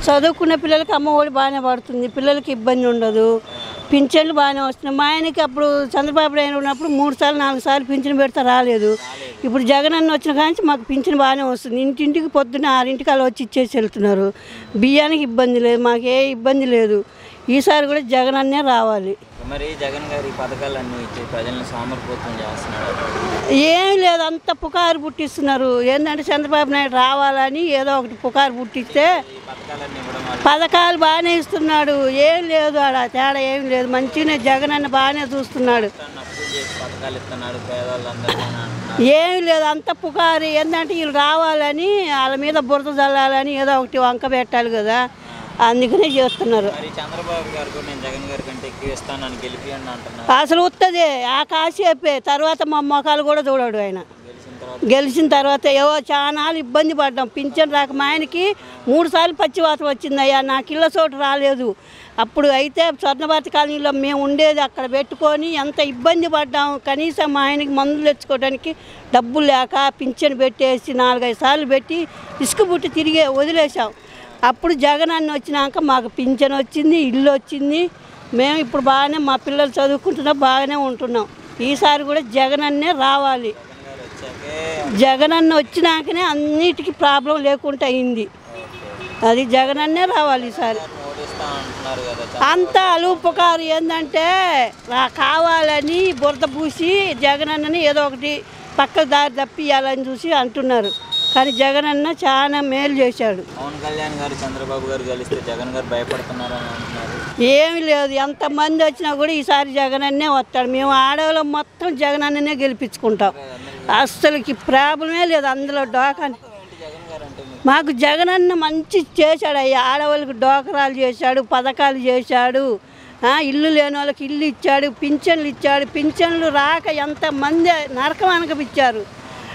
చదువుకున్న పిల్లలకి అమ్మ ఒడి బాగానే పడుతుంది పిల్లలకి ఇబ్బంది ఉండదు పింఛన్లు బాగానే వస్తున్నాయి మా ఆయనకి అప్పుడు చంద్రబాబు నాయుడు ఉన్నప్పుడు మూడు సార్లు నాలుగు సార్లు పింఛన్ పెడితే రాలేదు ఇప్పుడు జగన్ అన్న వచ్చిన కానీ మాకు పింఛన్ బాగానే వస్తుంది ఇంటింటికి పొద్దున్న ఆరింటికి అలా వచ్చి ఇచ్చేసి వెళ్తున్నారు బియ్యానికి ఇబ్బంది లేదు మాకు ఏ ఇబ్బంది లేదు ఈసారి కూడా జగన్ అన్నే రావాలి మరి జగన్ గారి ఈ పథకాలన్నీ ఇచ్చి ప్రజల్ని సోమరిపోతం చేస్తున్నాడు ఏం లేదు అంత పుకారు పుట్టిస్తున్నారు ఏంటంటే చంద్రబాబు నాయుడు రావాలని ఏదో ఒకటి పుకారు పుట్టిస్తే ఈ పథకాలన్నీ ఇవ్వడం వల్ల పథకాలు బాగానే ఇస్తున్నాడు ఏం లేదు ఆడ తేడా ఏం లేదు మంచిగానే జగన్ అన్న బాగానే చూస్తున్నాడు అప్పులు చేసి పథకాలు ఇస్తున్నాడు పేదవాళ్ళందరికీ అని అంటున్నారు ఏం లేదు అంత పుకారు ఏంటంటే వీళ్ళు రావాలని వాళ్ళ మీద బురద చల్లాలని ఏదో ఒకటి వంక పెట్టాలి కదా అందుకనే చేస్తున్నారు మరి చంద్రబాబు గారు కూడా నేను జగన్ గారి కంటే ఎక్కువ ఇస్తానని గెలిపియండి అంటున్నారు అసలు వస్తుంది ఆ కాసేపే తర్వాత మా మొఖాలు కూడా చూడడు ఆయన గెలిచిన తర్వాత గెలిచిన తర్వాత ఏవో చాలా ఇబ్బంది పడ్డాం పింఛన్ రాక మా ఆయనకి మూడు సార్లు పచ్చివాతం వచ్చిందయ్యా నాకు ఇళ్ళ చోటు రాలేదు అప్పుడు అయితే స్వర్ణభారతి కాలనీలో మేము ఉండేది అక్కడ పెట్టుకొని ఎంత ఇబ్బంది పడ్డాం కనీసం మా ఆయనకి మందులు తెచ్చుకోవడానికి డబ్బులు లేక పింఛన్ పెట్టేసి నాలుగైదు సార్లు పెట్టి ఇసుక బుట్టి తిరిగే వదిలేసాం అప్పుడు జగన్ అన్న వచ్చినాక మాకు పింఛన్ వచ్చింది ఇల్లు వచ్చింది మేము ఇప్పుడు బాగానే మా పిల్లలు చదువుకుంటున్నా బాగానే ఉంటున్నాం ఈసారి కూడా జగన్ అన్నే రావాలి జగన్ గారు వచ్చాకే జగన్ అన్న వచ్చినాకనే అన్నిటికీ ప్రాబ్లం లేకుండా అయింది ఓకే అది జగన్ అన్నే రావాలి ఈసారి గారిని ఓడిస్తా అంటున్నారు కదా చంద్రబాబు అంత అలుపుకారు ఏంటంటే రా కావాలని బురద పూసి జగన్ అన్నని ఏదో ఒకటి పక్క దారి తప్పియాలని చూసి అంటున్నారు కానీ జగన్ అన్న చాలా మేలు చేశాడు పవన్ కళ్యాణ్ గారు చంద్రబాబు గారు కలిస్తే జగన్ గారు భయపడుతున్నారు అని అంటున్నారు ఏమి లేదు ఎంతమంది వచ్చినా కూడా ఈసారి జగన్ అన్నే వస్తాడు మేము ఆడవాళ్ళం మొత్తం జగన్ అన్ననే గెలిపించుకుంటాం అస్సలకి ప్రాబ్లమే లేదు అందులో డోకాని ఏంటి జగన్ గారు అంటే మీకు మాకు జగనన్న మంచి చేశాడు అయ్యా ఆడవాళ్ళకి డోకరాలు చేశాడు పథకాలు చేశాడు ఆ, ఇల్లు లేని వాళ్ళకి ఇల్లు ఇచ్చాడు పింఛన్లు ఇచ్చాడు పింఛన్లు రాక ఎంతమంది నరకం అనకపిచ్చారు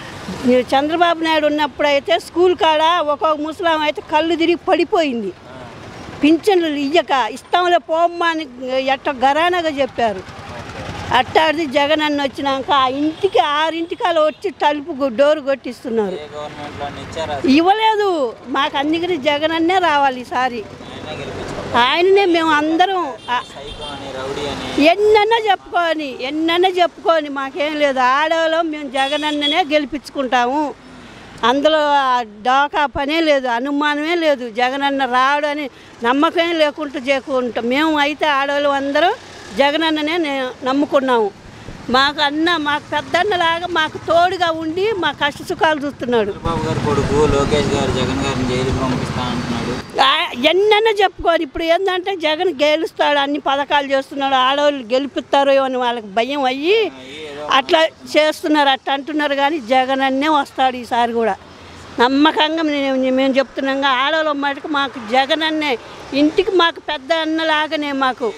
చంద్రబాబు నాయుడు ఉన్నప్పుడు అయితే స్కూల్ కాడ ఒక్కొక్క ముసలాం అయితే కళ్ళు తిరిగి పడిపోయింది పింఛన్లు ఇయ్యక ఇస్తాంలో పోమ్మా అని ఎట్ట గరానగా చెప్పారు అట్టాడిది జగన్ అన్న వచ్చినాక ఆ ఇంటికి ఆరింటికి అలా వచ్చి తలుపు గు- డోరు కొట్టిస్తున్నారు ఏ గవర్నమెంట్లో అన్ని ఇచ్చారా ఇవ్వలేదు మాకు అందుకని జగన్ అన్నే రావాలి ఈసారి ఆయనే గెలిపించుకుంటారు ఆయననే మేము అందరం ఆ- సైకో అని రౌడీ అని ఎన్నన్నా చెప్పుకొని ఎన్నన్నా చెప్పుకొని మాకేం లేదు ఆడవాళ్ళం మేము జగన్ అన్ననే గెలిపించుకుంటాము అందులో ఆ డోకా పనే లేదు అనుమానమే లేదు జగన్ అన్న రాడు అని నమ్మకమే లేకుండా చేసుకుంటాం మేము అయితే ఆడవాళ్ళం అందరం జగన్ అన్ననే నే- నమ్ముకున్నాము మాకు అన్న మాకు పెద్దన్నలాగా మాకు తోడుగా ఉండి మా కష్ట సుఖాలు చూస్తున్నాడు చంద్రబాబు గారు కొడుకు లోకేష్ గారు జగన్ గారిని జైలుకి పంపిస్తా అంటున్నాడు ఆ- ఎన్నన్నా చెప్పుకోరు ఇప్పుడు ఏంటంటే జగన్ గెలుస్తాడు అన్ని పథకాలు చేస్తున్నాడు ఆడవాళ్ళు గెలిపిస్తారు అని వాళ్ళకి భయం అయ్యి అట్లా చేస్తున్నారు అట్లా అంటున్నారు కానీ జగన్ అన్నే వస్తాడు ఈసారి కూడా నమ్మకంగా మేము మేము చెప్తున్నాం ఆడవాళ్ళ మటుకు మాకు జగన్ అన్నే ఇంటికి మాకు పెద్ద అన్నలాగానే మాకు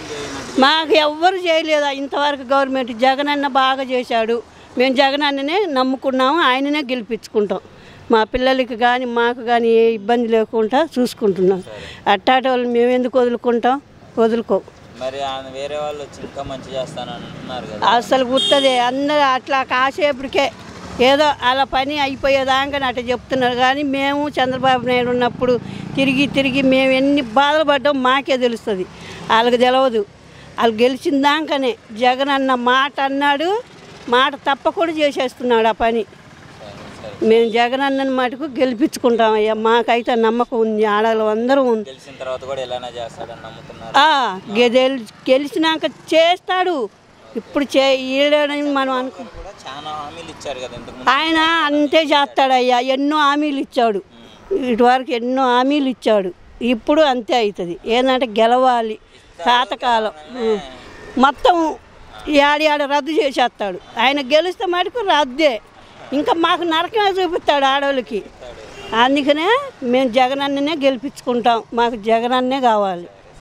మాకు ఎవ్వరు చేయలేదు ఇంతవరకు గవర్నమెంట్ జగన్ అన్న బాగా చేశాడు మేము జగన్ అన్ననే నమ్ముకున్నాము ఆయననే గెలిపించుకుంటాం మా పిల్లలకి కానీ మాకు కానీ ఏ ఇబ్బంది లేకుండా చూసుకుంటున్నాం అట్టాటి వాళ్ళు మేము ఎందుకు వదులుకుంటాం వదులుకో మరి ఆయన వేరే వాళ్ళు వచ్చి ఇంకా మంచి చేస్తానని అంటున్నారు కదా అసలు గుర్తుంది అందరూ అట్లా కాసేపటికే ఏదో అలా పని అయిపోయేదాకా అట్లా చెప్తున్నారు కానీ మేము చంద్రబాబు నాయుడు ఉన్నప్పుడు తిరిగి తిరిగి మేము ఎన్ని బాధలు పడ్డాం మాకే తెలుస్తుంది వాళ్ళకి తెలియదు వాళ్ళు గెలిచిన దాకానే జగన్ అన్న మాట అన్నాడు మాట తప్పకుండా చేసేస్తున్నాడు ఆ పని మేము జగన్ అన్నని మటుకు గెలిపించుకుంటాం అయ్యా మాకైతే నమ్మకం ఉంది ఆడవాళ్ళు అందరూ ఉంది గెలిచిన తర్వాత కూడా ఇలానే చేస్తాడని నమ్ముతున్నారు ఆ, గెదెల్ గెలిచినాక చేస్తాడు ఇప్పుడు చే ఈడని మనం అనుకో కూడా చాలా హామీలు ఇచ్చారు కదా ఇంతకు ఆయన అంతే చేస్తాడయ్యా ఎన్నో హామీలు ఇచ్చాడు ఇటువరకు ఎన్నో హామీలు ఇచ్చాడు ఇప్పుడు అంతే అవుతుంది ఏంటంటే గెలవాలి తాతకాలం ఉం. మొత్తం ఏడు ఏడు రద్దు చేసేస్తాడు ఆయన గెలిస్తే మటుకు రద్దే ఇంకా మాకు నరకమే చూపిస్తాడు ఆడవాళ్ళకి అందుకనే మేము జగనన్ననే గెలిపించుకుంటాం మాకు జగనన్నే కావాలి